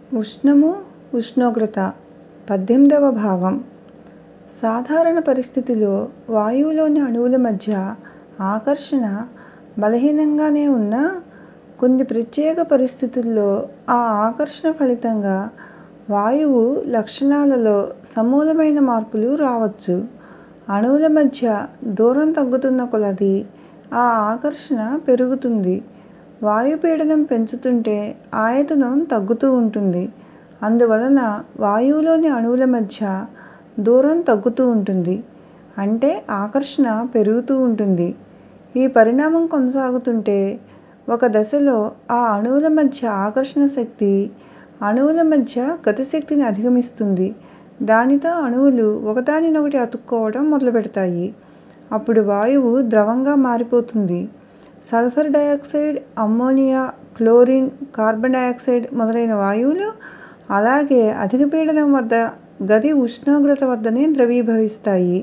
ఉష్ణము ఉష్ణోగ్రత పద్దెనిమిదవ భాగం సాధారణ పరిస్థితిలో వాయువులోని అణువుల మధ్య ఆకర్షణ బలహీనంగానే ఉన్నా కొన్ని ప్రత్యేక పరిస్థితుల్లో ఆ ఆకర్షణ ఫలితంగా వాయువు లక్షణాలలో సమూలమైన మార్పులు రావచ్చు అణువుల మధ్య దూరం తగ్గుతున్న కొలదీ ఆ ఆకర్షణ పెరుగుతుంది వాయు పీడనం పెంచుతుంటే ఆయతనం తగ్గుతూ ఉంటుంది అందువలన వాయువులోని అణువుల మధ్య దూరం తగ్గుతూ ఉంటుంది అంటే ఆకర్షణ పెరుగుతూ ఉంటుంది ఈ పరిణామం కొనసాగుతుంటే ఒక దశలో ఆ అణువుల మధ్య ఆకర్షణ శక్తి అణువుల మధ్య గతిశక్తిని అధిగమిస్తుంది దానితో అణువులు ఒకదానినొకటి అతుక్కోవడం మొదలుపెడతాయి అప్పుడు వాయువు ద్రవంగా మారిపోతుంది sulphur dioxide ammonia chlorine carbon dioxide మొదలైన వాయువులు అలాగే అధిక పీడనం వద్ద గది ఉష్ణోగ్రత వద్దనే ద్రవీభవిస్తాయి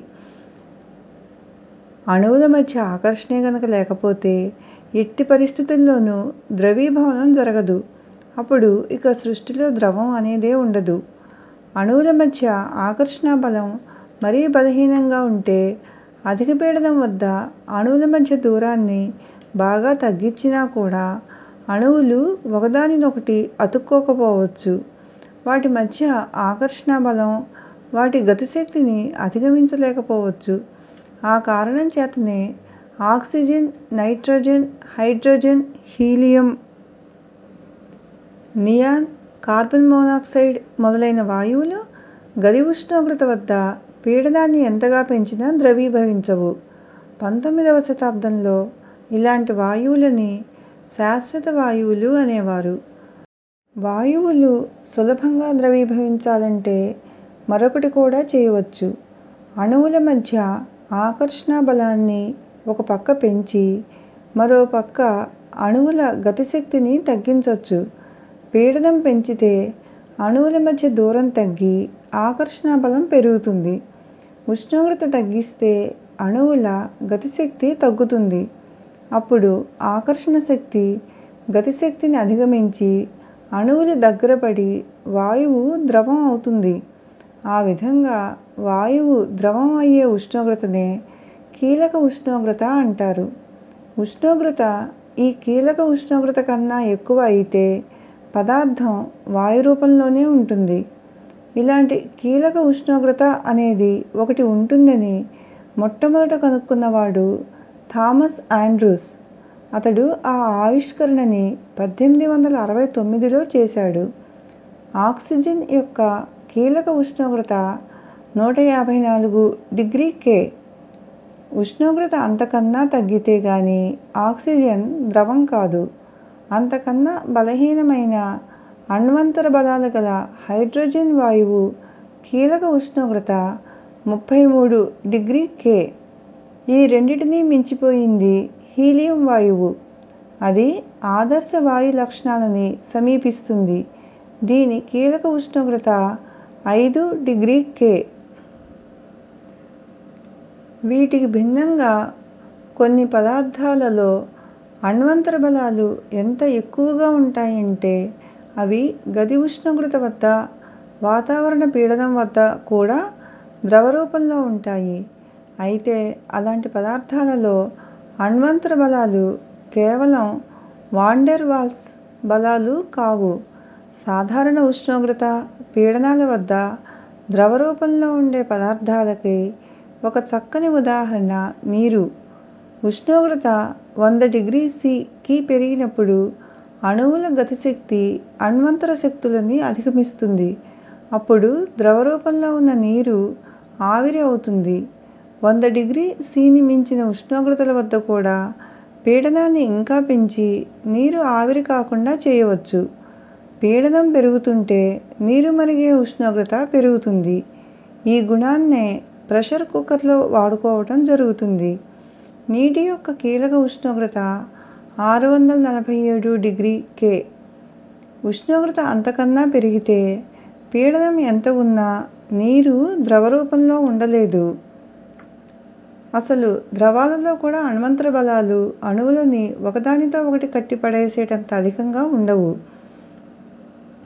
అణువుల మధ్య ఆకర్షణే గనుక లేకపోతే ఎట్టి పరిస్థితుల్లోనూ ద్రవీభవనం జరగదు అప్పుడు ఇక సృష్టిలో ద్రవం అనేదే ఉండదు అణువుల మధ్య ఆకర్షణ బలం మరీ బలహీనంగా ఉంటే అధిక పీడనం వద్ద అణువుల మధ్య దూరాన్ని బాగా తగ్గించినా కూడా అణువులు ఒకదానినొకటి అతుక్కోకపోవచ్చు వాటి మధ్య ఆకర్షణ బలం వాటి గతిశక్తిని అధిగమించలేకపోవచ్చు ఆ కారణం చేతనే oxygen nitrogen hydrogen helium neon carbon monoxide మొదలైన వాయువులు గది ఉష్ణోగ్రత వద్ద పీడనాన్ని ఎంతగా పెంచినా ద్రవీభవించవు పంతొమ్మిదవ శతాబ్దంలో ఇలాంటి వాయువులని శాశ్వత వాయువులు అనేవారు వాయువులు సులభంగా ద్రవీభవించాలంటే మరొకటి కూడా చేయవచ్చు అణువుల మధ్య ఆకర్షణ బలాన్ని ఒక పక్క పెంచి మరో పక్క అణువుల గతిశక్తిని తగ్గించొచ్చు పీడనం పెంచితే అణువుల మధ్య దూరం తగ్గి ఆకర్షణ బలం పెరుగుతుంది ఉష్ణోగ్రత తగ్గిస్తే అణువుల గతిశక్తి తగ్గుతుంది అప్పుడు ఆకర్షణ శక్తి గతిశక్తిని అధిగమించి అణువులు దగ్గరపడి వాయువు ద్రవం అవుతుంది ఆ విధంగా వాయువు ద్రవం అయ్యే ఉష్ణోగ్రతనే కీలక ఉష్ణోగ్రత అంటారు ఉష్ణోగ్రత ఈ కీలక ఉష్ణోగ్రత కన్నా ఎక్కువ అయితే పదార్థం వాయు రూపంలోనే ఉంటుంది ఇలాంటి కీలక ఉష్ణోగ్రత అనేది ఒకటి ఉంటుందని మొట్టమొదట కనుక్కున్నవాడు థామస్ ఆండ్రూస్ అతడు ఆ ఆవిష్కరణని పద్దెనిమిది వందల అరవై తొమ్మిదిలో చేశాడు ఆక్సిజన్ యొక్క కీలక ఉష్ణోగ్రత నూట యాభై నాలుగు డిగ్రీ కె ఉష్ణోగ్రత అంతకన్నా తగ్గితే గాని ఆక్సిజన్ ద్రవం కాదు అంతకన్నా బలహీనమైన అణ్వంతర బలాలు గల హైడ్రోజన్ వాయువు కీలక ఉష్ణోగ్రత ముప్పై మూడు డిగ్రీ కె ఈ రెండింటినీ మించిపోయింది హీలియం వాయువు అది ఆదర్శ వాయు లక్షణాలని సమీపిస్తుంది దీని కీలక ఉష్ణోగ్రత ఐదు డిగ్రీ కె వీటికి భిన్నంగా కొన్ని పదార్థాలలో అణ్వంతర బలాలు ఎంత ఎక్కువగా ఉంటాయంటే అవి గది ఉష్ణోగ్రత వద్ద వాతావరణ పీడనం వద్ద కూడా ద్రవ రూపంలో ఉంటాయి అయితే అలాంటి పదార్థాలలో అణ్వంతర బలాలు కేవలం వాన్ డెర్ వాల్స్ బలాలు కావు సాధారణ ఉష్ణోగ్రత పీడనాల వద్ద ద్రవ రూపంలో ఉండే పదార్థాలకి ఒక చక్కని ఉదాహరణ నీరు ఉష్ణోగ్రత వంద డిగ్రీ సి కి పెరిగినప్పుడు అణువుల గతిశక్తి అణ్వంతర శక్తులని అధిగమిస్తుంది అప్పుడు ద్రవ రూపంలో ఉన్న నీరు ఆవిరి అవుతుంది వంద డిగ్రీ సిని మించిన ఉష్ణోగ్రతల వద్ద కూడా పీడనాన్ని ఇంకా పెంచి నీరు ఆవిరి కాకుండా చేయవచ్చు పీడనం పెరుగుతుంటే నీరు మరిగే ఉష్ణోగ్రత పెరుగుతుంది ఈ గుణాన్నే ప్రెషర్ కుక్కర్లో వాడుకోవటం జరుగుతుంది నీటి యొక్క కీలక ఉష్ణోగ్రత ఆరు వందల నలభై ఏడు డిగ్రీ కె ఉష్ణోగ్రత అంతకన్నా పెరిగితే పీడనం ఎంత ఉన్నా నీరు ద్రవ రూపంలో ఉండలేదు అసలు ద్రవాలలో కూడా అణ్వంతర బలాలు అణువులని ఒకదానితో ఒకటి కట్టి పడేసేటంత అధికంగా ఉండవు